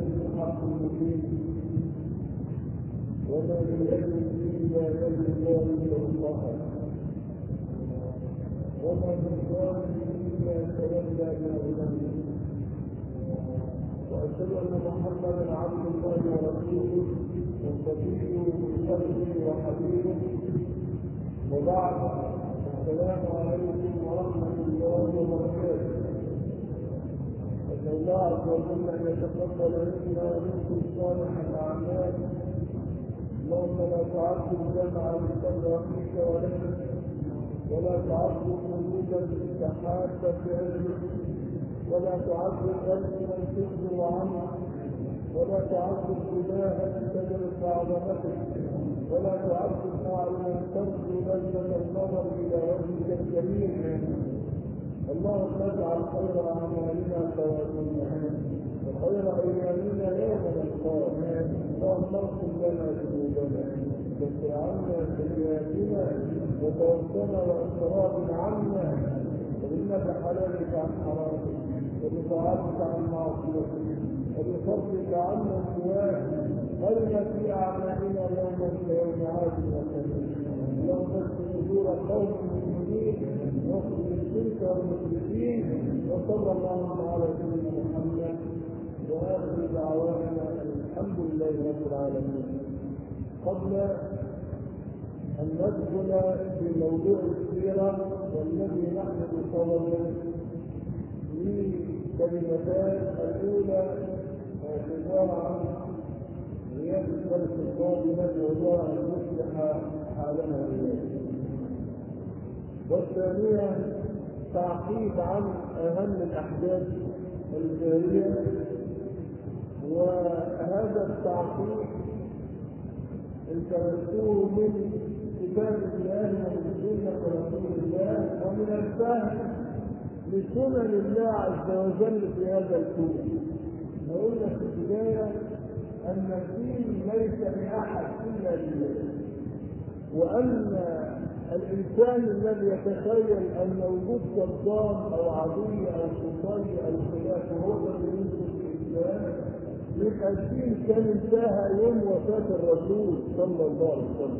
الحق المبين وما يجد إلا يد الله الله وما من ظالم إلا تولى بأولئك وأشهد أن محمدا عبد الله ورسوله وصفيه من خلقه وحبيبه وبعد السلام عليكم ورحمة الله وبركاته أسأل الله عز وجل أن يتقبل منا ومنكم صالح الأعمال اللهم لا تعذب جمع الصبر فيك ولك ولا تعذب قلوبا تحابة في علمك ولا تعذب قلبا تخبر عنه ولا تعذب إلها تدرك عظمتك ولا تعذب معلما ترجو لذة النظر إلى وجهك الكريم اللهم اجعل خير أعمالنا خواتيمها وخير أيامنا يوم نلقاك اللهم اغفر لنا ذنوبنا كفر عنا سيئاتنا وتوفنا وأسرار عنا وإنك حلالك عن حرامك وبطاعتك عن معصيتك وبفضلك عنا سواك أرنا في أعمالنا يوما كيوم عاد وسلم اللهم اغفر صدور قوم المؤمنين واغفر الشرك والمشركين وصلى الله على سيدنا محمد واخر دعوانا الحمد لله رب العالمين قبل ان ندخل في موضوع السيره والذي نحن بصدده لكلمتان الاولى عباره عن غياب الدرس القادم ندعو الله ان يصلح حالنا اليه والثانيه تعقيب عن اهم الاحداث الجاريه وهذا التعقيب انتهزتوه من كتاب الله ومن سنه رسول الله ومن الفهم لسنن الله عز وجل في هذا الكون نقول لك في البدايه ان الدين ليس لاحد الا لله وان الانسان الذي يتخيل ان وجود صدام او عدوية او قصي او خلاف هو الذي ينصر الاسلام يبقى الدين كان انتهى يوم وفاه الرسول صلى الله عليه وسلم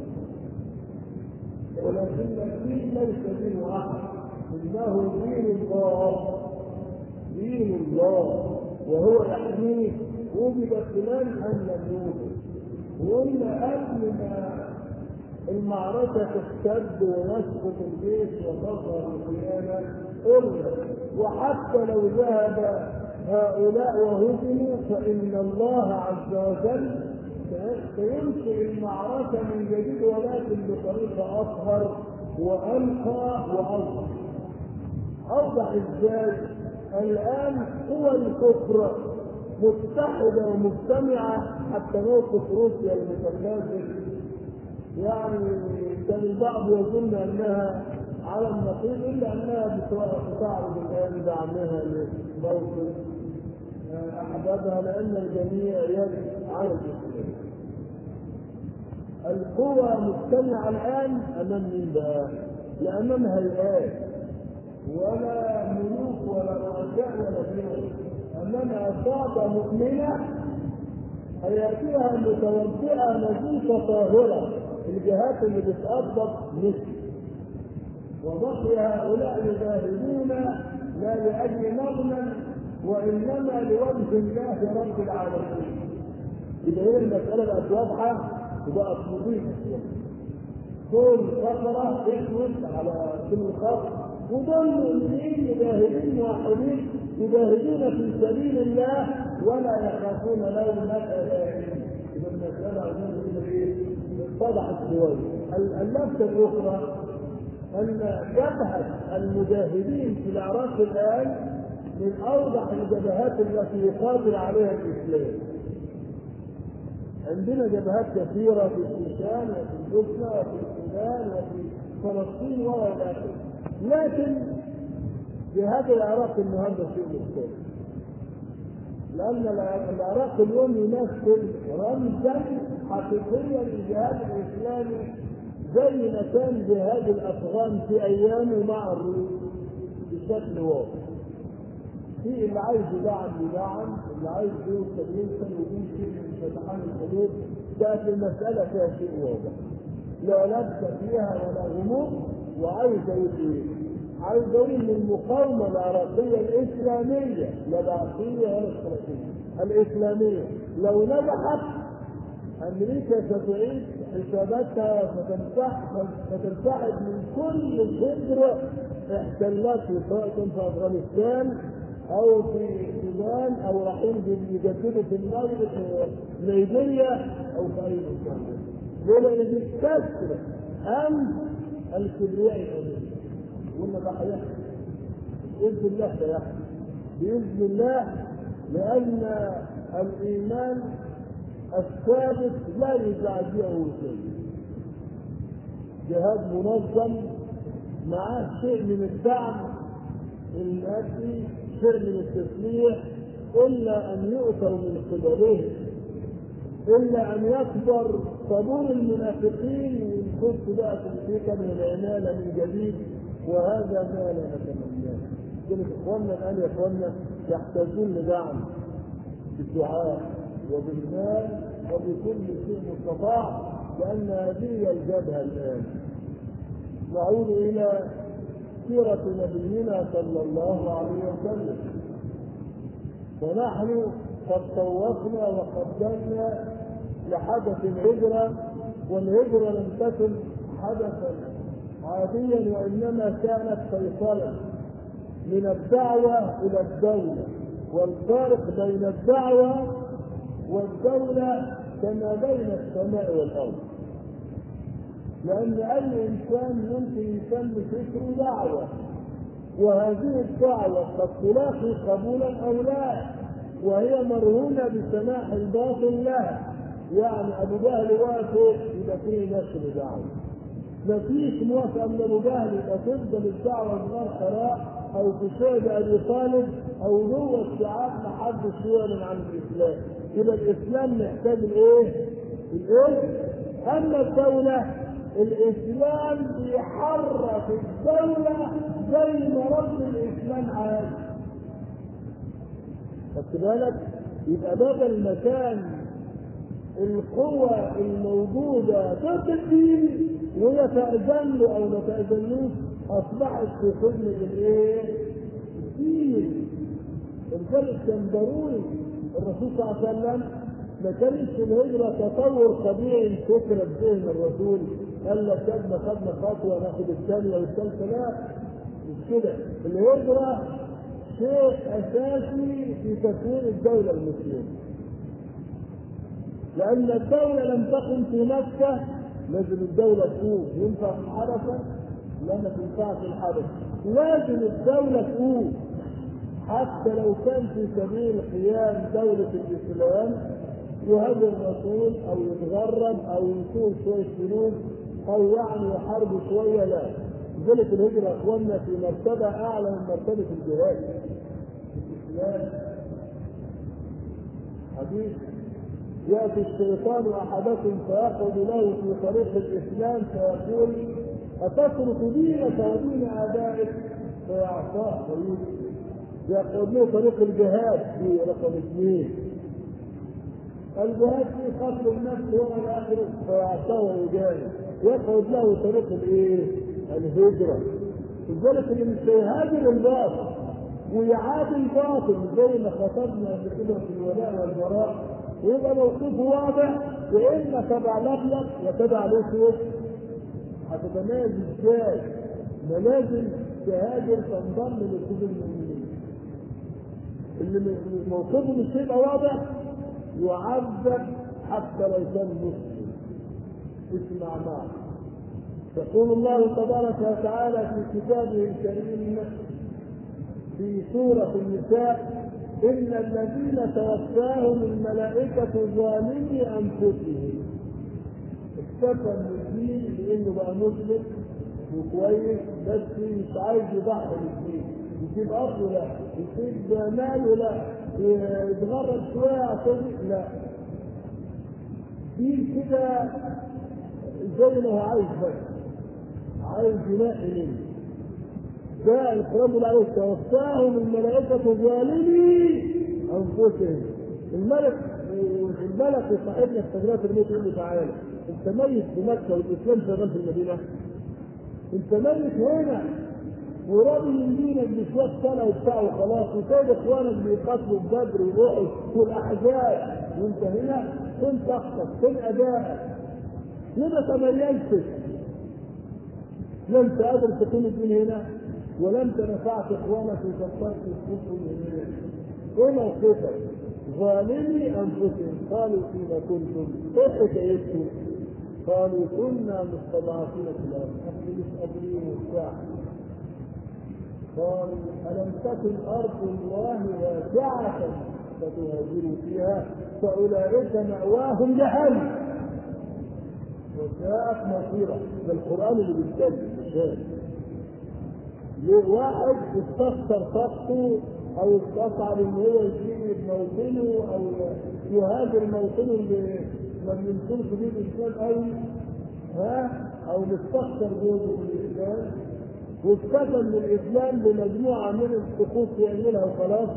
ولكن الدين ليس دين احد انه دين الله دين الله وهو يحميه وجد خلال ان لم يوجد وقلنا قبل ما المعركة تشتد ويسقط الجيش وتظهر الخيانة قلنا وحتى لو ذهب هؤلاء وهزموا فإن الله عز وجل سينشئ المعركة من جديد ولكن بطريقة أطهر وأنقى وأوضح أوضح إزاي؟ الآن قوى الكفر متحدة ومجتمعة حتى موقف روسيا المتكاثر يعني كان البعض يظن انها على النقيض الا انها بتعرض الان دعمها لموقف احبابها لان الجميع يجب على الاسلام. القوى مجتمعه الان امام مين بقى؟ لا امام هيئات ولا ملوك ولا رؤساء ولا دول امام عصابه مؤمنه هياتيها متوضئه نظيفه طاهره الجهات اللي بتقبض مثل وبقي هؤلاء يجاهدون لا لاجل مغنى وانما لوجه الله رب العالمين يبقى هي المساله بقت واضحه وبقت نظيفه كل فتره اسود على كل خط ودول مؤمنين مجاهدين موحدين يجاهدون في سبيل الله ولا يخافون لومة لائم يبقى المساله عندنا ايه؟ اتضحت شويه اللفته الاخرى ان جبهه المجاهدين في العراق الان من اوضح الجبهات التي يقاتل عليها الاسلام عندنا جبهات كثيره في الشيشان وفي البوسنه وفي السودان وفي فلسطين والى اخره لكن جهاد العراق النهارده شيء مختلف لان العراق اليوم يمثل رمزا حقيقيا للجهاد الاسلامي زي ما كان جهاد الافغان في ايامه مع الروس بشكل واضح في اللي عايز يدعم يدعم اللي عايز يوصل يوصل ويجيب شيء من فتحان الحدود كانت المسألة فيها شيء واضح لا لبس فيها ولا غموض وعايز اقول ايه؟ عايز اقول ان المقاومة العراقية الإسلامية لا العراقية ولا الاشتراكية الإسلامية لو نجحت أمريكا ستعيد حساباتها فتنسحب فتنسحب من كل فكرة احتلته سواء كان في أفغانستان أو في السودان أو رايحين يجددوا في المغرب في ليبيا أو في أي مكان. لأن دي كسر أمن الكبرياء الأمريكي. قلنا ده هيحصل. بإذن الله سيحصل. بإذن الله لأن الإيمان الثابت لا يزعزعه شيء جهاد منظم معاه شيء من الدعم المادي شيء من التسليح الا ان يؤتوا من قبله الا ان يكبر صدور المنافقين ويخش بقى في الفتن والعنانه من جديد وهذا ما لا نتمناه لذلك اخواننا الان يا اخواننا يحتاجون لدعم بالدعاء وبالمال وبكل شيء مستطاع لأن هذه هي الجبهة الآن. نعود إلى سيرة نبينا صلى الله عليه وسلم. ونحن قد طوفنا وقدمنا لحدث الهجرة والهجرة لم تكن حدثا عاديا وإنما كانت فيصلا من الدعوة إلى الدولة والفارق بين الدعوة والدولة كما بين السماء والأرض لأن أي إنسان ممكن يسمي فكره دعوة وهذه الدعوة قد تلاقي قبولا أو لا وهي مرهونة بسماح الباطل لها يعني أبو جهل وافق يبقى فيه نشر دعوة ما فيش موافقة من أبو جهل يبقى تفضل الدعوة بغير قراء أو في شعب أبي طالب أو جوه الشعاب محدش يعلن عن الإسلام يبقى الاسلام محتاج الايه؟ الايه؟ اما الدولة الاسلام بيحرك الدولة زي ما رب الاسلام عايز. خدت بالك؟ يبقى بدل ما كان القوة الموجودة ضد الدين وهي تأذن له أو ما تأذنوش أصبحت في خدمة الإيه؟ الدين. الفرق كان ضروري الرسول صلى الله عليه وسلم ما كانش الهجرة تطور طبيعي فكرة في ذهن الرسول قال لك خدنا خدنا خطوة ناخد الثانية والثالثة لا مش كده الهجرة شيء أساسي في تكوين الدولة المسلمة لأن الدولة لم تقم في مكة لازم الدولة تقوم ينفع في الحركة؟ لا ما تنفعش الحركة لازم الدولة تقوم حتى لو كان في سبيل قيام دولة الإسلام يهاجر الرسول أو يتغرب أو يسوق شوية فلوس أو يعني يحارب شوية لا لذلك الهجرة أخواننا في مرتبة أعلى من مرتبة الجهاد الإسلام حديث يأتي الشيطان أحدكم فيقعد له في طريق الإسلام فيقول أتترك دينك ودين آبائك فيعصاه ويسلم يقعد له طريق الجهاد في رقم اثنين الجهاد في قتل النفس هو الاخر فيعصاه ويجاهد يقعد له طريق الايه؟ الهجره لذلك اللي مش هيهاجر الباطل ويعادي الباطل زي ما خطبنا قبل كده في الولاء والبراء ويبقى موقفه واضح يا اما تبع لك وتبع له شوف هتتميز ازاي؟ ما لازم تهاجر تنضم لكل المؤمنين اللي موقفه مش هيبقى واضح يعذب حتى لو كان مسلم اسمع معي يقول الله تبارك وتعالى في كتابه الكريم في سورة النساء إن الذين توفاهم الملائكة ظالمي أنفسهم اكتفى من الدين لأنه بقى مسلم وكويس بس مش عايز يضحي بالدين يسيب أرضه لا يسيب ماله لا يتغرب شوية عشان لا دين كده زي ما هو عايز بس عايز يلاقي منه ده القرآن بيقول عليه توفاهم الملائكة ظالمي أنفسهم الملك الملك صاحبنا في تجربة الموت يقول له تعالى أنت ميت في مكة والإسلام شغال في المدينة أنت ميت هنا وراضي من دينك بشوية سنة وبتاع وخلاص وسايب إخوانك بيقاتلوا بدر وروحوا والأحزاب وأنت هنا فين طاقتك؟ فين أدائك؟ لما تميزتش؟ لا أنت قادر تقيم الدين هنا ولا أنت نفعت إخوانك وكفرت الكفر من هنا. إيه موقفك؟ ظالمي أنفسهم قالوا فيما كنتم إيه حكايتكم؟ قالوا كنا مستضعفين في الأرض إحنا مش قادرين وبتاع قالوا ألم تكن أرض الله واسعة فتهاجروا فيها فأولئك مأواهم جهنم وساءت مصيرة ده القرآن اللي بيتكلم مش واحد استخسر طاقته أو استصعب إن هو يسيب موطنه أو يهاجر موطنه اللي ما بينصرش بيه الإسلام أوي ها أو مستخسر جوزه في الإسلام واستفد من الاسلام بمجموعه من الطقوس يعملها وخلاص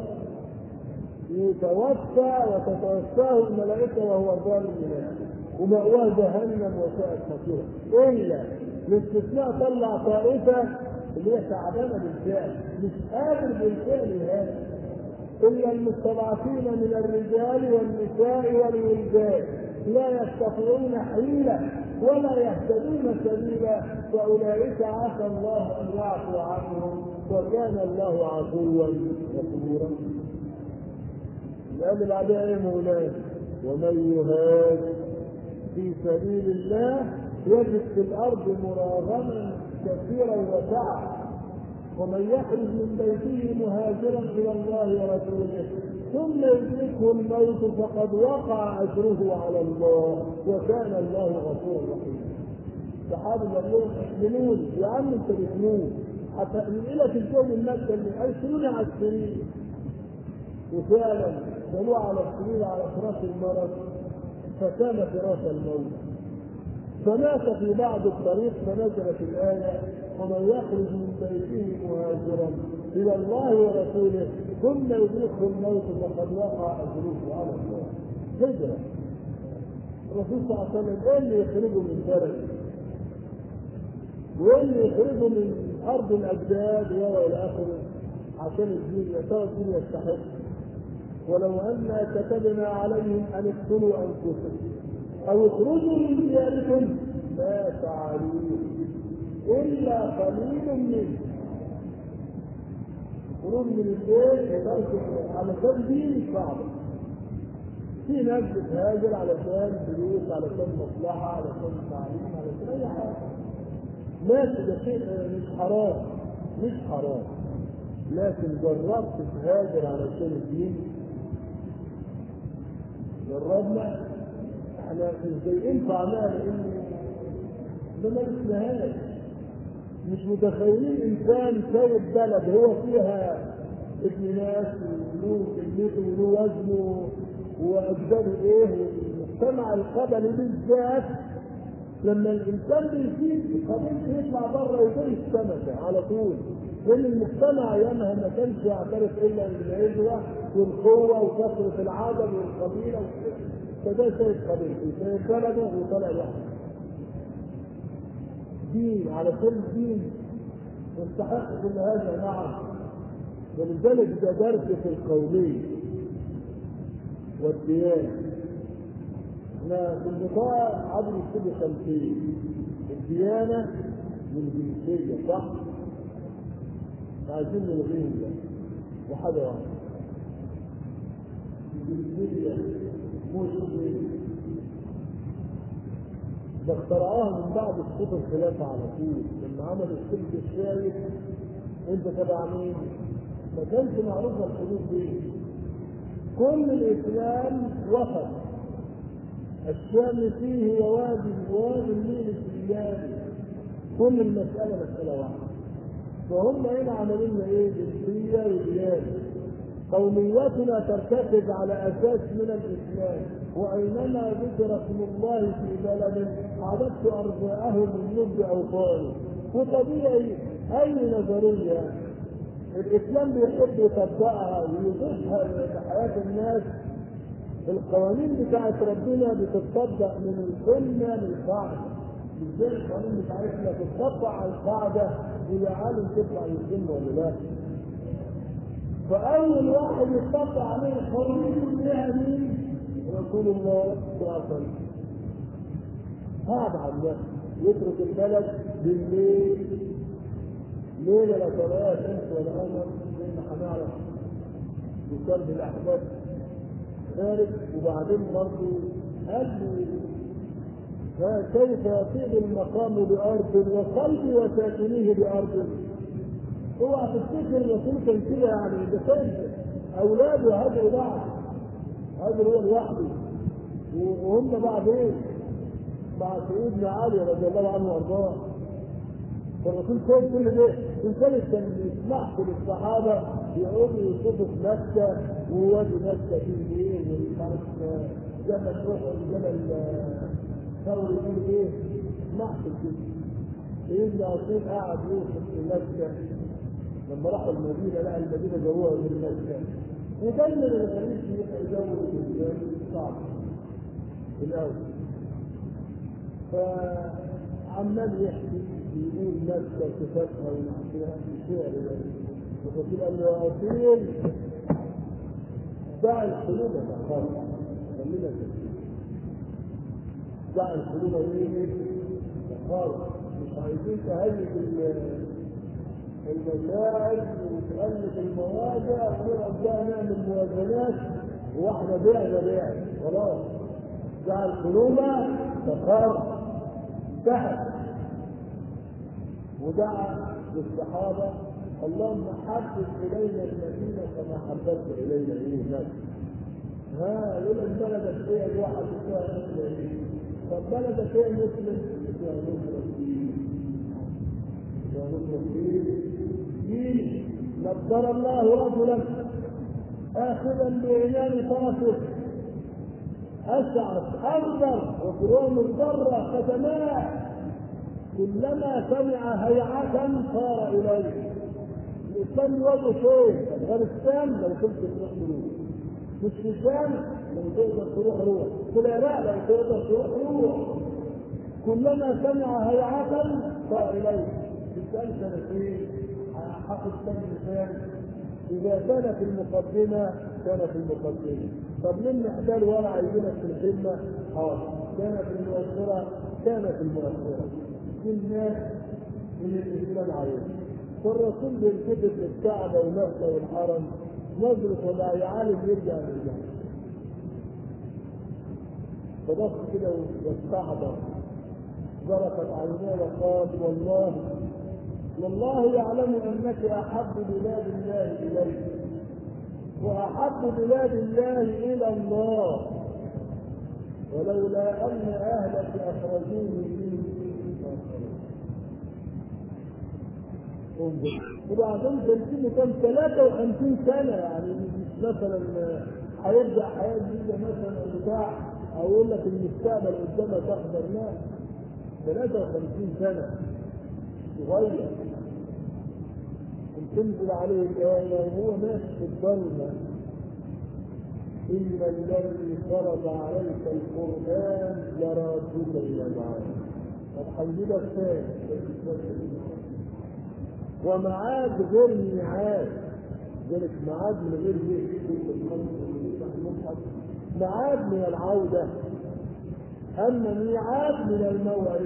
يتوفى وتتوفاه الملائكه وهو ظالم لله ومأواه جهنم وساءت مصيره الا باستثناء طلع طائفه اللي هي تعبانه بالفعل مش قادر بالفعل هذا الا المستضعفين من الرجال والنساء والولدان لا يستطيعون حيله ولا يهتدون سبيلا فاولئك عسى الله ان يعفو عنهم وكان الله عفوا غفورا لان بعدها ايه مولانا ومن يهاج في سبيل الله يجد في الارض مراغما كثيرا وسعه ومن يخرج من بيته مهاجرا الى الله ورسوله ثم يدركه الموت فقد وقع اجره على الله وكان الله غفورا رحيما. الصحابه قال لهم احملوني يا عم انت بتموت حتى الى في الجو المكه اللي ارسلوني على السرير وفعلا دلوه على السرير على فراش المرض فكان فراش الموت فمات في بعض الطريق فنزلت الآية ومن يخرج من بيته مهاجرا إلى الله ورسوله ثم يدركه الموت فقد وقع أجره على الله هجرة الرسول صلى الله عليه وسلم ايه اللي يخرجه من بلده وايه اللي يخرجه من ارض الاجداد والى اخره عشان الدين يا الدين يستحق ولو انا كتبنا عليهم ان اقتلوا انفسهم او اخرجوا من دياركم ما فعلوه الا قليل منهم خروج من البيت علشان دين صعبه في ناس بتهاجر علشان فلوس علشان مصلحه علشان تعليم علشان اي حاجه ماشي ده شيء مش حرام مش حرام لكن جربت تهاجر علشان الدين جربنا احنا مش ينفع لان ده ما اسمهاش مش متخيلين انسان سايب بلد هو فيها ابن ناس وله كلمته وله وزنه واجداده ايه والمجتمع القبلي بالذات لما الانسان بيسيب قبيلته يطلع بره ويدور السمكه على طول لان المجتمع ايامها ما كانش يعترف الا بالعزوه والقوه وكثره العدد والقبيله فده سايب قبيلته سايب بلده وطلع لوحده دين على كل دين يستحق كل هذا نعم ولذلك ده درس في القوميه والديانه احنا في البطاقه عدد يكتبوا خلفيه الديانه والجنسيه صح؟ عايزين نلغيهم ده وحاجه واحده الجنسيه مسلم ده اخترعوها من بعد سقوط الخلافه على طول لما عملوا السلك الشايب انت تبع مين؟ ما كانش معروفه الحدود دي كل الاسلام وسط الشام فيه ووادي وادي النيل السرياني كل المساله مساله واحده فهم هنا عملوا لنا ايه؟ جنسيه وديانه قوميتنا ترتكز على اساس من الاسلام واينما ذكر اسم الله في بلد عبدت ارجاءه من لب اوطاني وطبيعي اي نظريه الاسلام بيحب يطبقها ويضيفها لحياه الناس القوانين بتاعت ربنا بتطبق من السنه للقاعده ازاي القوانين بتاعتنا تطبق على القاعده ويا عالم تطلع من السنه ولا لا فاول واحد يطبق عليه القوانين كلها مين؟ رسول الله صلى الله عليه وسلم صعب على الناس يترك البلد بالليل ليله لا تراها شمس ولا قمر زي ما هنعرف بسبب الاحداث خارج وبعدين برضه قال كيف يطيب المقام بارض وقلبي وساكنيه بارض اوعى تفتكر الرسول كان كده يعني ده كان اولاده هاجروا بعض هاجر هو لوحده وهم بعدين مع سيدنا علي رضي الله عنه وارضاه فالرسول كان كل ده لذلك كان يسمح للصحابه يقعدوا يوصفوا في مكه ووادي مكه فيه ايه ومش عارف جبل روح جبل ثور يقول ايه اسمح كده سيدنا عثمان قعد يوصف في مكه لما راحوا المدينه لقى المدينه جوها من مكه ودايما الخليج يبقى جو صعب الاول فعمال يحكي يقول مكه صفاتها ونحكيها في شعر الرسول قال له يا اصيل دع القلوب تخاف خلينا دع القلوب ايه تخاف مش عايزين تهيج المشاعر وتألف المواجع ونقعد بقى نعمل موازنات واحنا بعنا بعنا خلاص دع القلوب تخاف انتهت ودعا للصحابه اللهم حبب الينا المدينه كما حببت الينا ايه نفسك ها يقول لك بلدك ايه الواحد فيها مسلم ايه طب بلدك ايه مسلم فيها نصرة دين فيها نصرة دين دين نصر الله رجلا اخذا بعنان طرفه أشعث أخضر وكروم الذرة ختمات كلما سمع هيعة صار إليه الإسلام يوجه فين؟ أفغانستان لو كنت تروح روح مش في الشام لو تقدر تروح روح في العراق لو تقدر تروح روح كلما سمع هيعة صار إليه الإسلام سنتين حافظ سنة مثال إذا كان في المقدمة كان في المقدمة طب من محتاج ولا عايزينك في الخدمة حاضر كان في المؤثرة كان في المؤثرة كل الناس من الإسلام عايز فالرسول بيلتفت للكعبة ومكة والحرم نظرة ولا يعالج يرجع للجنة فبص كده واستعبر ضربت عيناه وقال والله والله يعلم انك احب بلاد الله اليك واحب بلاد الله الى الله ولولا ان اهلك اخرجوني منه انظر وبعدين تنسيني كم 53 سنه يعني مش مثلا هيبدا حياه جديده مثلا بتاع او يقول لك المستقبل قدامك اخضر لا 53 سنه صغير تنزل عليه الآية وهو ماشي في الظلمة إن الذي فرض عليك القرآن لرادك إلى معاد طب هنجيبك ثاني ومعاد غير ميعاد ذلك معاد من غير معاد من العودة أما ميعاد من الموعد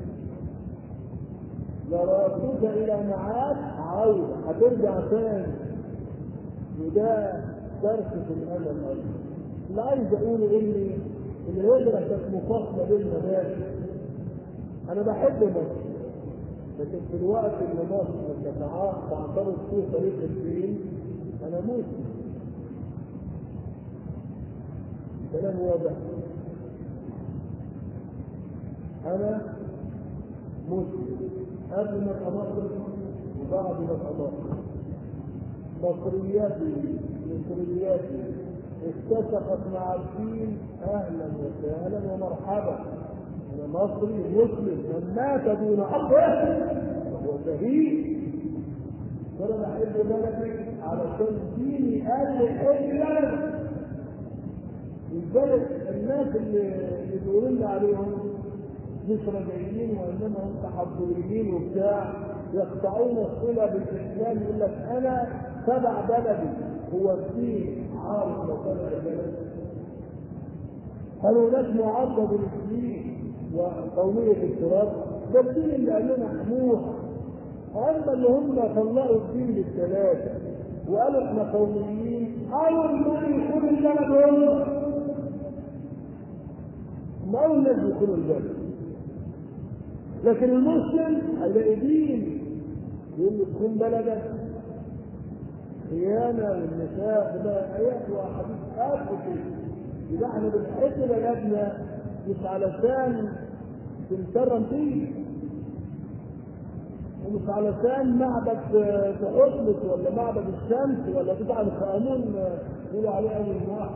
لرادك إلى معاد عودة هترجع تاني وده درس في الأمل أيضا اللي عايز أقوله إن الهجرة كانت مفاصلة بالمبادئ أنا بحب مصر لكن في الوقت اللي مصر تعترض فيه طريق الدين أنا مسلم كلام واضح أنا مسلم قبل ما اتمصر وبعد ما اتمصر مصرياتي مصرياتي اتسقت مع الدين اهلا وسهلا ومرحبا انا مصري مسلم من مات دون حقه فهو شهيد فانا بحب بلدي علشان ديني قال لي حب بلدي البلد الناس اللي اللي بيقولوا لنا عليهم مش رجعيين وانما هم تحضريين وبتاع يقطعون الصله بالاسلام يقول لك انا تبع بلدي هو الدين عارف لو كان بلد هل هناك معارضه بين الدين وقوميه التراث؟ ده الدين اللي قال لنا حموها اما اللي هم طلعوا الدين للثلاثه وقالوا احنا قوميين اول ما يكون البلد هم ما اول ناس يدخلوا البلد لكن المسلم هيلاقي دين يقول له تكون بلدك خيانة والنساء ده آيات وأحاديث قد كده يبقى احنا بنحب بلدنا مش علشان تنكرم فيه ومش علشان معبد تحطلس ولا معبد الشمس ولا تجعل قانون يقولوا عليه أول واحد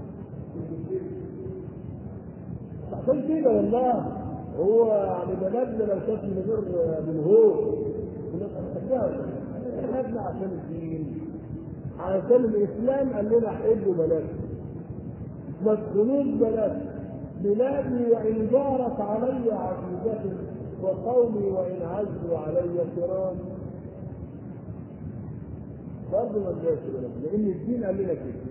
عشان كده والله هو يعني بلدنا لو كانت من غير بالهوب كنا نحبها احنا عشان الدين علشان الاسلام قال لنا حبوا بلدنا ما تدخلوش بلد بلادي وان جارت علي عقيدتي وقومي وان عزوا علي كرام برضه ما تجاش لان الدين قال لنا كده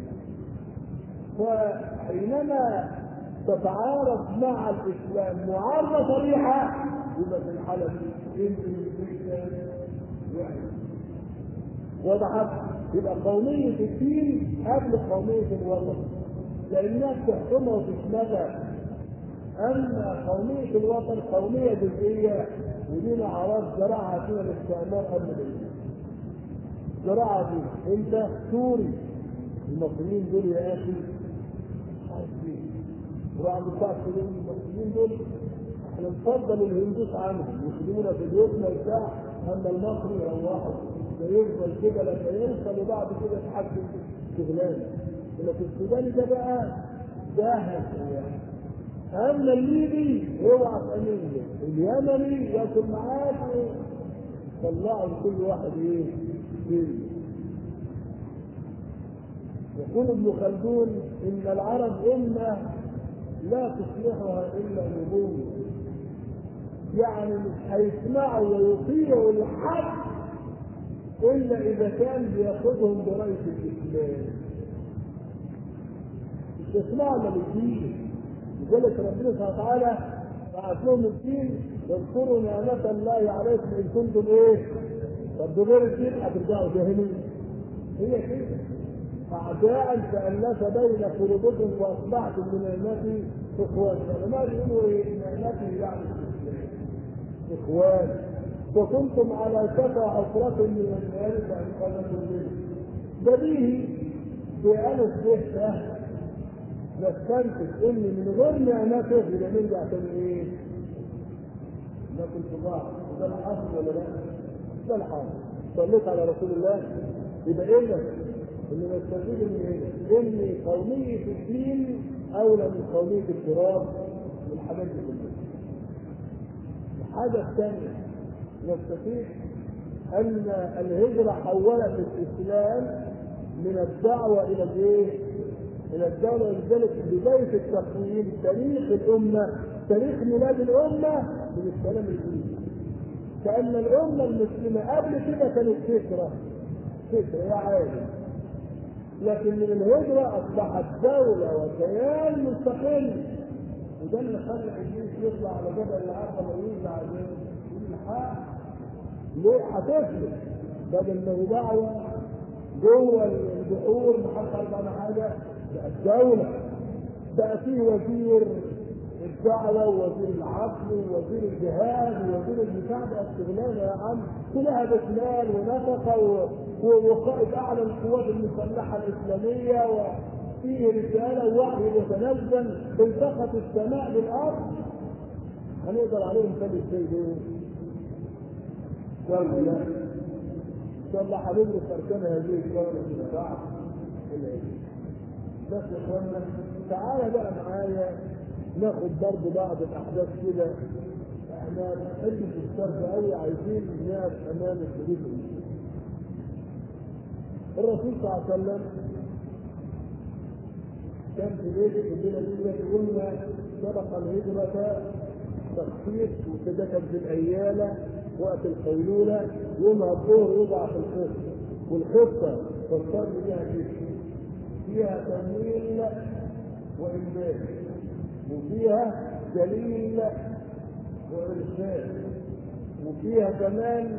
فحينما تتعارض مع الاسلام معارضه صريحه يبقى في الحاله دي انت وضحت يبقى قومية الدين قبل قومية الوطن لأنها تحكمها وتشملها أما قومية الوطن قومية جزئية ودي أعراض زرعها فينا الاستعمار قبل الإسلام زرعها فينا أنت سوري المصريين دول يا أخي عارفين وعند بتاع المصريين دول احنا نفضل الهندوس عنهم يخدمونا في بيوتنا وبتاع اما المصري يروحوا ده يفضل كده لما يوصل وبعد كده يتحكم في شغلانه لكن السوداني ده بقى جاهز يعني اما الليبي اوعى تأمين اليمني ياكل معاك طلعوا لكل واحد ايه؟ فيلم يقول ابن خلدون ان العرب امه لا تصلحها الا نبوه يعني مش هيسمعوا ويطيعوا الحق الا اذا كان بياخذهم برايه الاسلام مش يسمعوا الا بالدين لذلك ربنا سبحانه وتعالى بعث لهم الدين واذكروا نعمة الله عليكم ان كنتم ايه؟ طب بغير الدين هترجعوا جاهلين هي كده أعداء فألف بين قلوبكم وأصبحتم بنعمتي إخوانا ما بيقولوا إيه نعمتي يعني إخوان وكنتم على شفا حفرة من النار فأنقذكم منه بديهي بألف به سهل نستنتج إن من غير نعمته يبقى نرجع تاني إيه؟ ناكل في بعض ده الحاصل ولا لا؟ ده الحاصل صليت على رسول الله يبقى إيه اللي نستفيد من هنا ان قومية الدين اولى من قومية التراب والحاجات دي كلها. الحاجة الثانية نستفيد ان الهجرة حولت الاسلام من الدعوة الى الايه؟ الى الدولة ولذلك بداية التقويم تاريخ الامة تاريخ ميلاد الامة من الكلام الديني. كأن الأمة المسلمة قبل كده كانت فكرة فكرة يا عالم لكن من الهجرة أصبحت دولة وكيان مستقل وده اللي خلى الجيش يطلع على جبل العقبة ويرجع عليه يقول الحق ليه هتفلت بدل ما هي دعوة جوه البحور محدش عارف حاجة بقت دولة بقى فيه وزير الدعوة ووزير العقل ووزير الجهاد ووزير الدفاع بقى شغلانة يا عم كلها بسمال ونفقة وقائد أعلى القوات المسلحة الإسلامية وفيه رسالة ووحي يتنزل التقت السماء بالأرض هنقدر عليهم ثاني ازاي دول؟ ولا لا؟ إن شاء الله هندرس أركان هذه الدولة في البعض بس يا إخوانا تعالى بقى معايا ناخد برضه بعض الاحداث كده احنا بنحب الشرق قوي عايزين نقف امام الحدود الرسول صلى الله عليه وسلم كان في بيت الدنيا دي قلنا سبق الهجرة تخفيف وكده كان في الأيالة وقت القيلولة يوم الظهر يوضع في الخطة والخطة تضطر بها جسم فيها تمويل وإنبات وفيها دليل وإرشاد وفيها كمان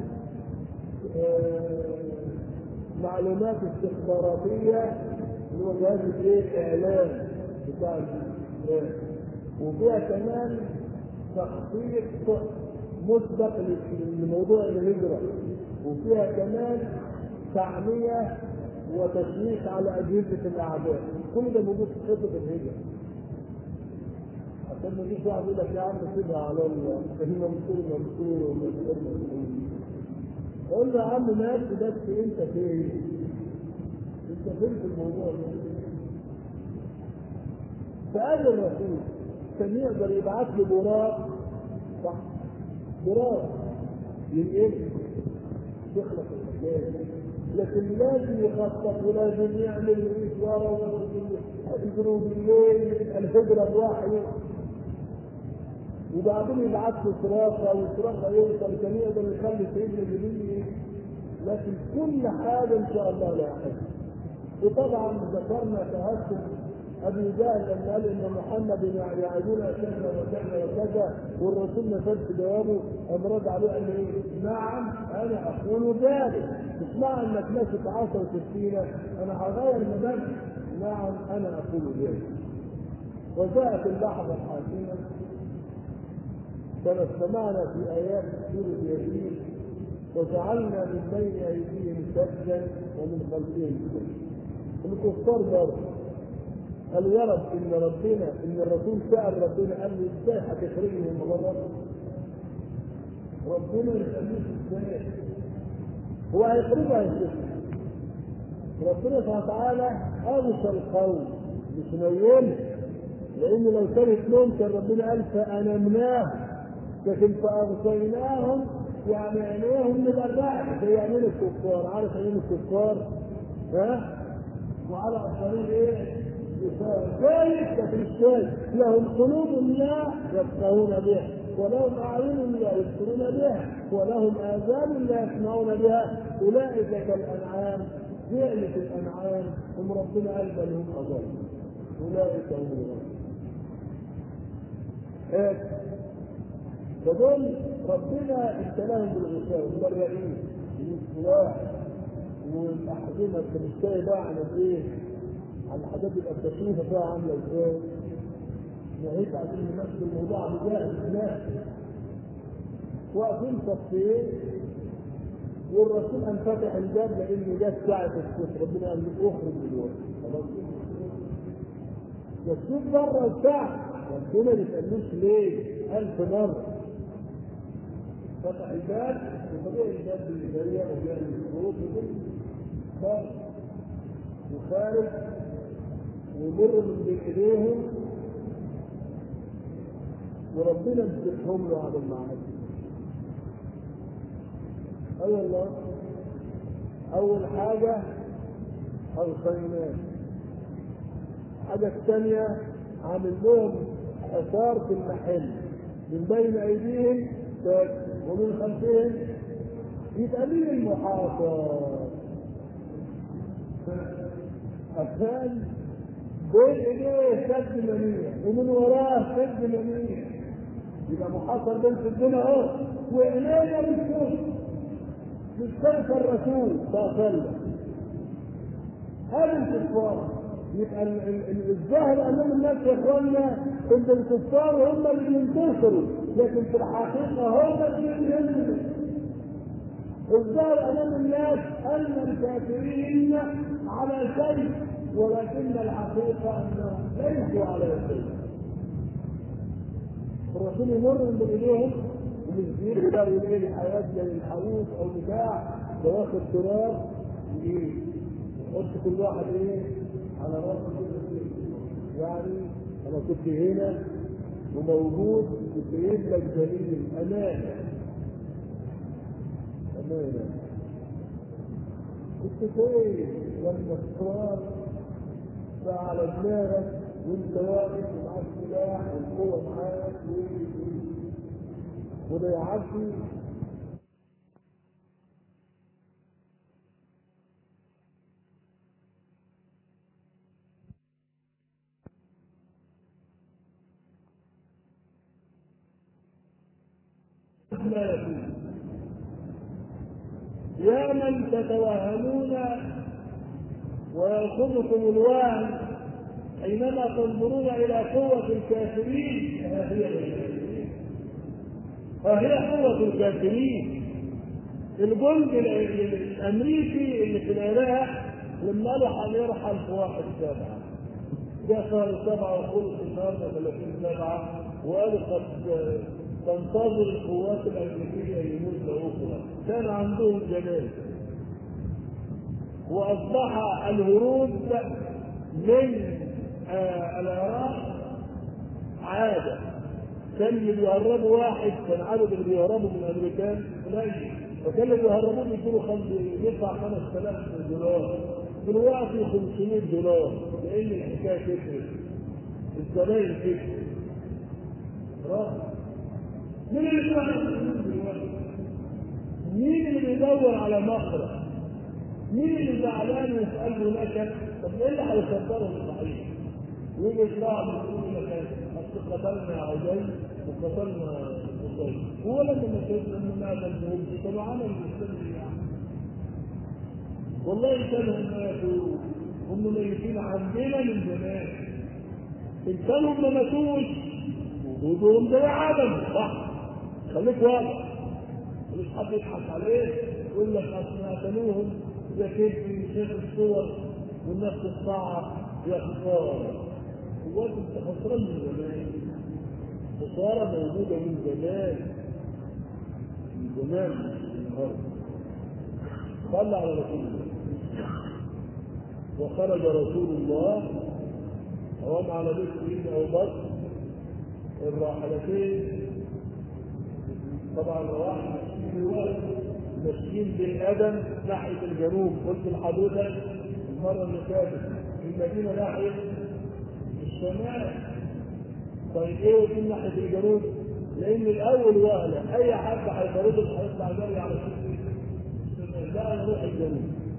آه معلومات استخباراتية اللي هو جهاز الايه؟ إعلام بتاع الإسلام وفيها كمان تخطيط مسبق لموضوع الهجرة وفيها كمان تعمية وتشويش على أجهزة الأعداء كل ده موجود في خطة الهجرة عشان ما يجيش واحد يقول لك يا عم سيبها على الله فهي منصور منصور ومنصور منصور قول له يا عم ماشي بس انت فين؟ انت فين في الموضوع ده؟ فقال الرسول كان يقدر يبعث له براق صح براق ينقل يخلق المكان لكن لازم يخطط ولازم يعمل مشوار ويجروا بالليل الهجرة بوحي وبعدين يبعث له صرافة والصرافة يوصل كان يقدر يخلي سيدنا جبريل لكن كل حاجة إن شاء الله لا حاجة وطبعا ذكرنا تهكم ابي جهل لما قال ان محمد يعيدون كذا وكذا وكذا والرسول ما سابش جوابه قام رد عليه قال له ايه؟ نعم انا اقول ذلك مش معنى انك ماشي في 10 و60 انا هغير مبادئ نعم انا اقول ذلك وجاءت اللحظه الحاسمه كما استمعنا في ايات سوره ياسين وجعلنا من بين ايديهم سدا ومن خلفهم سدا الكفار برضه قالوا يا رب ان ربنا ان الرسول سال ربنا قال له ازاي هتخرجني من غضب؟ ربنا يخليك ازاي؟ هو هيخرجها يا ربنا سبحانه وتعالى اوصى القوم مش نيمه لان لو كانت نوم كان ربنا قال فانمناهم لكن فاغشيناهم يعني عينيهم من الرعد زي عينين الكفار عارف عينين الكفار ها وعلى اثرين ايه؟ ذلك لكن الشيء لهم قلوب لا يفقهون بها ولهم اعين لا يبصرون بها ولهم اذان لا يسمعون بها اولئك كالانعام فعلة الانعام هم ربنا قال بل هم اضل اولئك هم الغالبون فدول ربنا ابتلاهم بالغشاء والمريعين والسلاح والاحزمه الكنيسيه بقى عن ايه؟ على الحاجات الأساسية بقى عاملة ازاي؟ نهيت عشان نمثل الموضوع بجاهز الناس واقفين صفين والرسول ان فتح الباب لان جت ساعة الصبح ربنا قال له اخرج دلوقتي خلاص الصوت بره الساعة ربنا ما يسألوش ليه؟ ألف مرة فتح الباب وطبيعي الباب بالإيجابية وبيعمل الصوت وكل خارج وخارج ويمر من بين ايديهم وربنا مسكهم له على المعاصي اي أيوة والله اول حاجه الخينات الحاجه الثانيه عامل لهم اثار في المحل من بين ايديهم ومن خلفهم يتقليل المحاصر عشان بين ايديه سد منيع ومن وراه سد منيع يبقى محاصر بين سدنا اهو وعينينا بتشوف مش شايف الرسول صلى الله عليه وسلم هذا الكفار يبقى الظاهر امام الناس يا اخوانا ان الكفار هم اللي بينتصروا لكن في الحقيقه هم اللي بينتصروا الظاهر امام الناس ان الكافرين على شيء ولكن الحقيقه انهم ليسوا على شيء الرسول يمر من ايديهم ومش بيقدر يلاقي الحياه زي الحوت او بتاع ده واخد تراب ايه يحط كل واحد ايه على راسه كده يعني انا كنت هنا وموجود كنت جايب لك دليل الامانه أمانة كنت فين لما الصوار على دماغك وانت واقف ومعاك سلاح والقوة معاك وده يعدي يا من تتوهمون ويأخذكم الوهم حينما تنظرون إلى قوة الكافرين ها هي الكافرين ها هي قوة الكافرين الجند الأمريكي اللي في العراق لما راح يرحل في واحد سبعة جاء شهر سبعة وقل في النهارده 30 سبعة وقالوا قد تنتظر القوات الأمريكية لمدة أخرى كان عندهم جنازة وأصبح الهروب من آه العراق عادة كان اللي بيهربوا واحد كان عدد اللي بيهربوا من الأمريكان قليل وكان اللي بيهربوه بيدوا خمس يدفع 5000 دولار دلوقتي 500 دولار لأن الحكاية كترت الزباين كترت خلاص مين اللي دلوقتي؟ مين اللي بيدور على مخرج؟ مين اللي زعلان وفي قلبه نكد؟ طب ايه اللي هيصدره الصحيح؟ ويجي يطلع من كل مكان اصل قتلنا عجل وقتلنا قصي هو لما مشيت لما نعلم بهم طب عمل الاسلام يعني والله كانوا ماتوا هم ميتين عندنا من زمان ان كانوا ما ماتوش وجودهم ده عدم صح خليك واضح مش حد يضحك عليه يقول لك اصل قتلوهم ده كذب شاف الصور والناس تطلع يا خساره هو انت خسران من زمان خساره موجوده من زمان من زمان النهارده صلى على رسول الله وخرج رسول الله وهم على بيت سيدنا ابو بكر الراحلتين طبعا الواحد ماشيين بالادم ناحيه الجنوب قلت لحضرتك المره اللي فاتت المدينه ناحيه الشمال طيب ايه في ناحيه الجنوب؟ لان الاول وهله اي حد هيطردك هيطلع جري على الشمال لا نروح الجنوب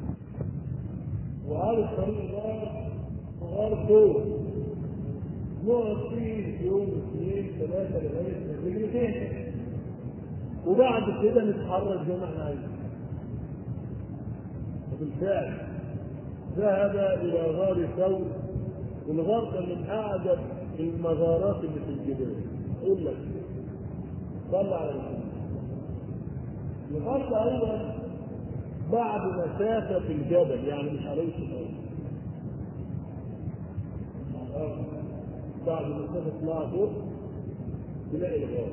وهذا الطريق غار غار طول نقعد فيه يوم اثنين ثلاثه لغايه رجلتين وبعد كده نتحرك زي ما احنا عايزين وبالفعل ذهب الى غار ثور والغار كان من اعجب المغارات اللي في الجبال اقول لك صلى على النبي الغار ده ايضا بعد مسافه في الجبل يعني مش عليه صفات بعد مسافه طلع فوق تلاقي الغار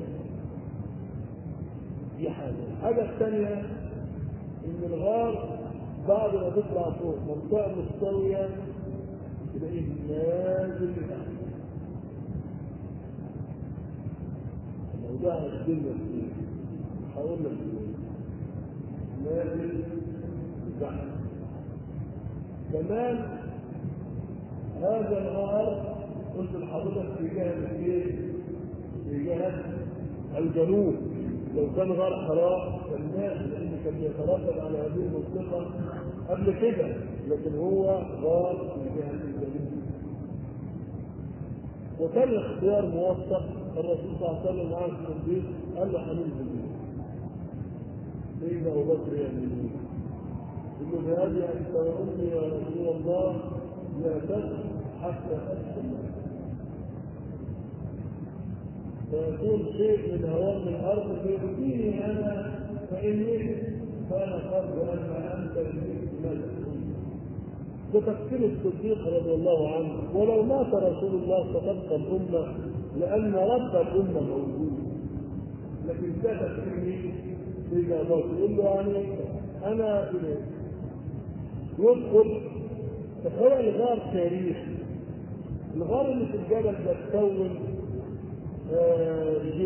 دي حاجة الحاجة الثانية إن الغار بعد ما تطلع فوق منطقة مستوية تلاقيه نازل لتحت لو ده الدنيا كتير هقول لك نازل لتحت كمان هذا الغار قلت لحضرتك في جهة الايه؟ في جهة الجنوب لو كان غار حراء كان ماشي لان كان بيتردد على هذه المنطقه قبل كده لكن هو غار في جهه الجنوب وكان الاختيار موفق الرسول صلى الله عليه وسلم معاه الصديق قال له هننزل سيدنا ابو بكر يعمل يقول له بهذه انت وامي يا رسول الله لا تدخل حتى ادخل فيكون شيء من هوام الارض فيؤتيني انا فان مت فانا قد اما انت الملك ملك بتفسير الصديق رضي الله عنه ولو مات رسول الله ستبقى الامه لان رب الامه موجود لكن ده تفسير سيدنا ابو بكر يقول له يعني انا اليك يدخل تخيل الغار تاريخ الغار اللي في الجبل ده تكون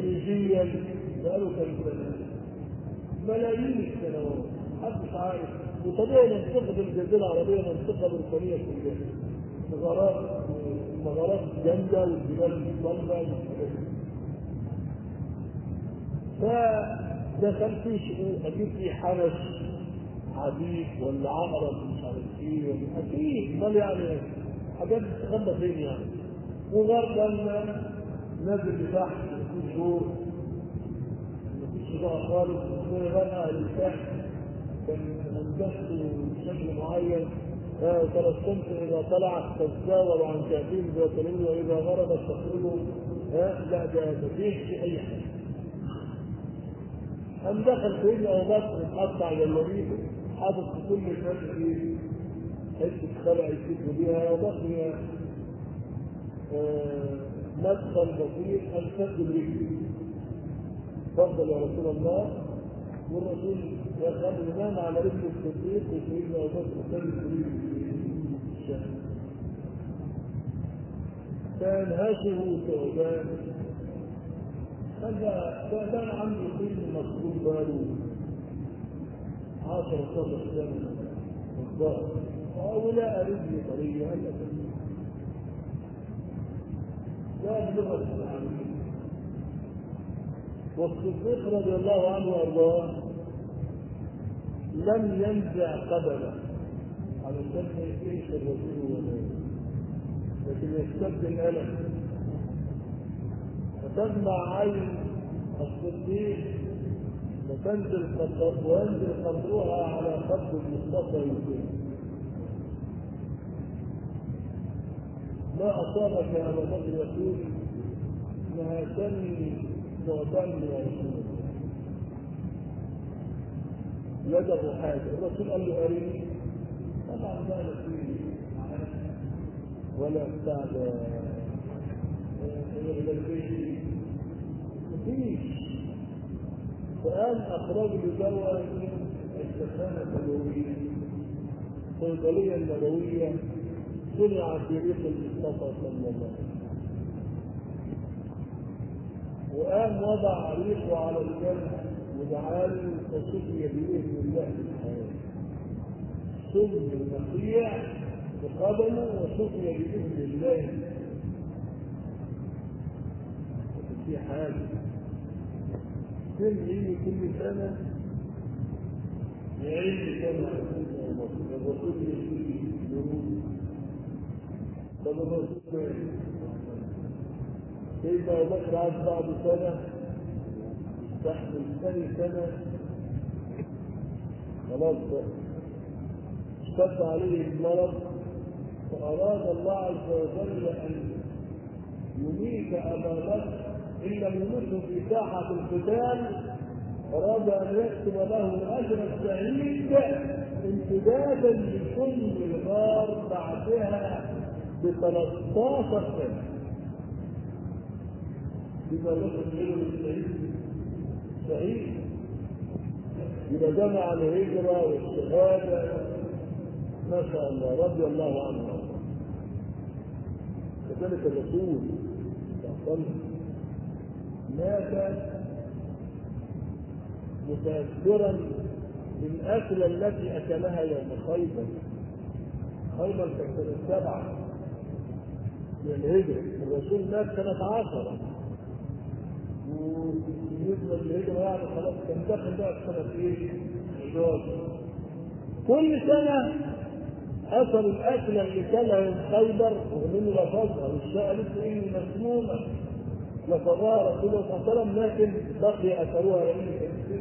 جيولوجيا بقاله كم سنه ملايين السنوات محدش عارف وطبيعي منطقة الجزيرة العربية منطقة بركانية كلها ثغرات ثغرات جامدة والجبال صلبة فدخل في شؤون اكيد في حرس عبيد ولا عقرب مش عارف ايه ولا اكيد امال يعني حاجات بتتخبى فين يعني وغربا نازل لتحت مفيش دور مفيش بقى خالص وكل بقى لتحت كان هندسته بشكل معين ترى الشمس اذا طلعت تتزاور عن كافين ذات واذا غربت تخرج لا ده مفيش اي حاجه قام دخل سيدنا ابو بكر مقطع جلابيته حاطط في كل الناس في حته خلع يسيبوا بيها وبقي مدخل بسيط امسك رجلي تفضل يا رسول الله والرسول يخلي ينام على رجل الصديق وسيدنا ابو بكر سلم رجله كان هاشه ثعبان هذا كان عنده سن مقبول باله 10 12 سنه بالضبط ولا رجل طريه ابدا لا بلغه العالمين والصديق رضي الله عنه وارضاه لم ينزع قدمه علشان ما يفيش الرسول ولا لكن يشتد الالم فتجمع عين الصديق وتنزل قدر وينزل قدرها على قدر المصطفى يوسف ما اصابك يا ابا بكر يقول نهاكني ثعبان يا رسول الله يده حاجه الرسول قال له اريني طبعا ما فيه ولا بتاع الى البيت مفيش فقال اخرج لي دواء من السخانه النبويه الصيدليه النبويه صنعت بريق المصطفى صلى الله عليه وسلم وقام وضع ريقه على الجنب ودعاله فسقي باذن الله الحياه سم النقيع بقدمه وسقي باذن الله في حاجه سن يجي كل سنه يعيش كما الرسول يقول طب الرسول سيدنا ابو بكر عاش بعد سنه تحمل ثاني سنه خلاص اشتد عليه المرض فاراد الله عز وجل ان يميت ابا بكر ان لم يمته في ساحه القتال اراد ان يكتب له الاجر السعيد امتدادا لكل الغار بعدها ب 13 سنه بما يخرج منه السعيد سعيد يبقى جمع الهجرة والشهادة ما شاء الله رضي الله عنه كذلك الرسول صلى الله عليه وسلم مات متأثرا بالأكلة التي أكلها يوم خيبر خيبر كانت سنة سبعة من الهجرة الرسول مات سنة عشرة وبالنسبه للهجره يعني خلاص كان داخل بقى في سنه ايه؟ 11 كل سنه اثر الاكله اللي كلها يوم خيبر ومن لفظها والشاء قالت اني مسمومه لفظها رسول الله صلى الله عليه وسلم لكن بقي اثرها لان كان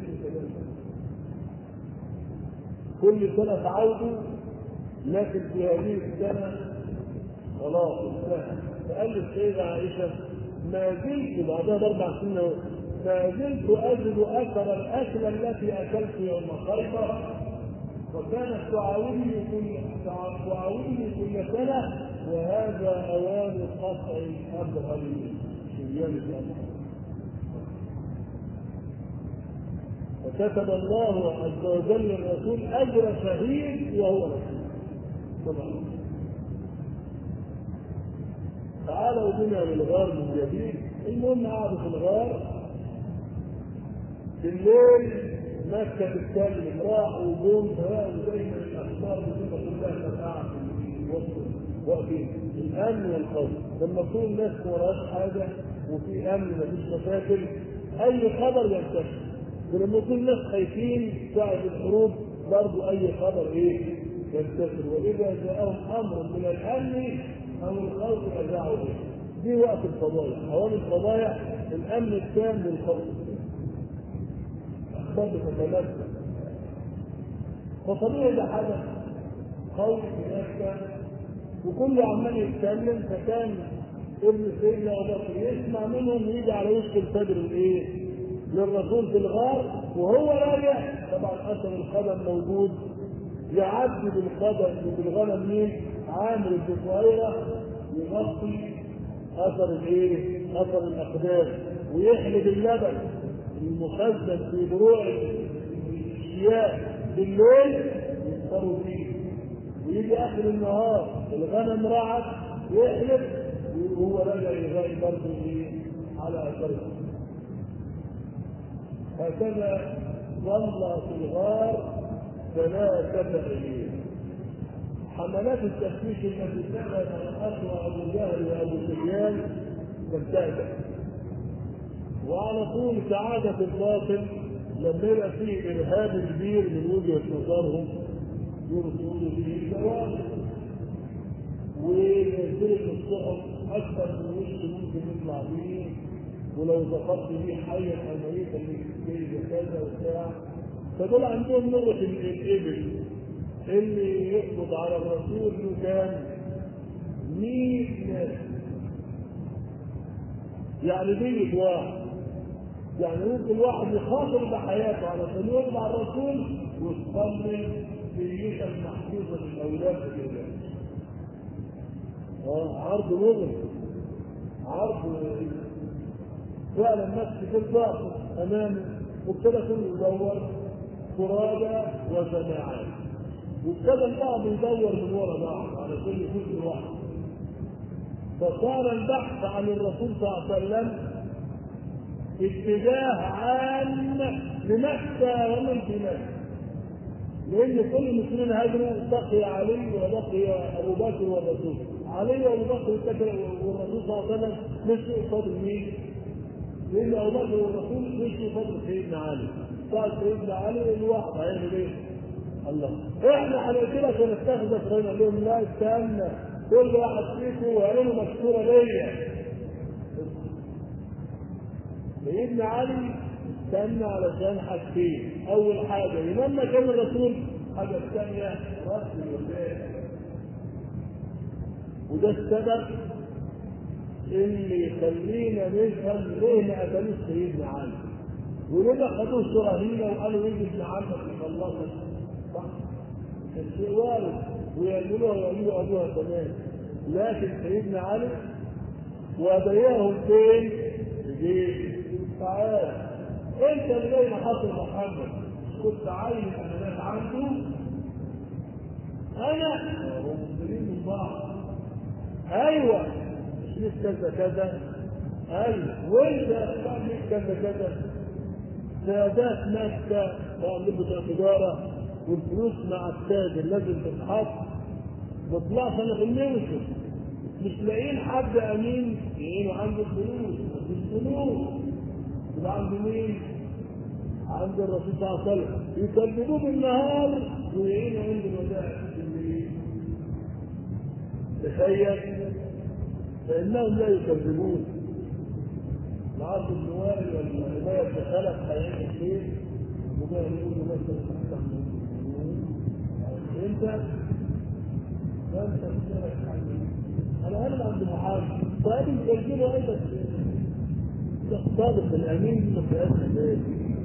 كل سنه تعودوا لكن في هذه السنه خلاص انتهى فقال للسيده عائشه ما زلت بعدها باربع سنين ما زلت اجد اثر الاكله التي اكلت يوم خيبر وكانت تعاودني كل تعاودني كل سنه وهذا اوان قطع ابغل شريان الامر وكتب الله عز وجل الرسول اجر شهيد وهو رسول طبعا تعالوا بنا للغار من جديد المهم قعدوا في الغار بالليل مكة تتكلم راحوا وجم فلاقوا دايما الأخبار بتبقى كلها فرقعة في وسط وقت الأمن والخوف لما تكون الناس ما وراهاش حاجة وفي أمن مفيش مشاكل أي خبر ينتشر ولما يكون الناس خايفين ساعة الحروب برضه أي خبر إيه ينتشر وإذا جاءهم أمر من الأمن أو الخوف أذاعوا به دي وقت الفضايح أوان الفضايح الأمن التام للخوف أخبار تتمثل فطبيعي ده حدث خوف في مكة وكله عمال يتكلم فكان ابن سيدنا ابو بكر يسمع منهم يجي على وش الفجر الايه؟ للرسول في الغار وهو راجع طبعا اثر القدم موجود يعدي بالقدم بالغنم مين؟ عامر بن فهيرة يغطي اثر الايه؟ اثر الاقدام ويحلب اللبن المخزن في دروع الشياء بالليل يفطروا فيه ويجي اخر النهار الغنم رعت يحلب وهو راجع يغاي برضه على اثره هكذا ظل في الغار ثلاثة أيام حملات التفتيش التي كانت أسوأ أبو جهل وأبو سفيان تنتهي وعلى طول سعادة الباطل لما يبقى فيه إرهاب كبير من وجهة نظرهم يرسلوا به الجواب وينزلوا في الصحف اكثر من وش ممكن يطلع بيه ولو ذكرت بيه حيا امريكا اللي جاي كذا وبتاع فدول عندهم لغه الابل اللي يقبض على الرسول له كان 100 ناس يعني دية واحد يعني ممكن واحد يخاطر بحياته علشان يقبض على الرسول ويصلي في محفوظة للأولاد كده اه عرض مغري عرض فعلا الناس في الباطل امامه وابتدى كله يدور فرادى وجماعات وابتدى البعض يدور من وراء بعض على كل كل واحد فصار البحث عن الرسول صلى الله عليه وسلم اتجاه عام لمكة ومن في مكة لأن كل المسلمين هاجروا بقي علي وبقي أبو بكر والرسول علي وابو بكر اتكل والرسول صلى الله عليه وسلم مشوا قدر مين؟ لان ابو بكر والرسول مشوا قدر سيدنا علي قال سيدنا علي الواحد هيعمل ايه؟ الله احنا هنقتلك ونستخدم خلينا نقول لهم لا استنى كل واحد فيكم وعينه مكسوره ليا سيدنا علي استنى علشان حاجتين اول حاجه ينام مكان الرسول الحاجه الثانيه رسم الوسائل وده السبب اللي يخلينا نفهم ليه ما قتلوش سيدنا علي وليه ما خدوش رهينه وقالوا يجي ابن عمك يخلصك صح كان شيء وارد ويعملوها ويعملوا ابوها كمان لكن سيدنا علي وبياهم فين؟ في جيش تعال انت اللي جاي محاصر محمد كنت عايز امانات عنده انا هم مسلمين من بعض ايوه مش كذا كذا ايوه وانت تعمل كذا كذا سادات مكه تعمل بتوع تجاره والفلوس مع التاجر لازم تتحط بطلعش انا في المنشن مش لاقيين حد امين يعينوا عنده الفلوس مفيش فلوس يبقى عند مين؟ عند الرسول صلى الله عليه وسلم يكذبوه بالنهار ويعينوا عند الوداع بالليل تخيل فإنهم لا يكذبون العبد بن وائل والعباية بن خلف هيعمل خير وده يقول له مثلا انت انت انا انا عند محمد فقال يسجلوا ايضا صادق الامين ما فيهاش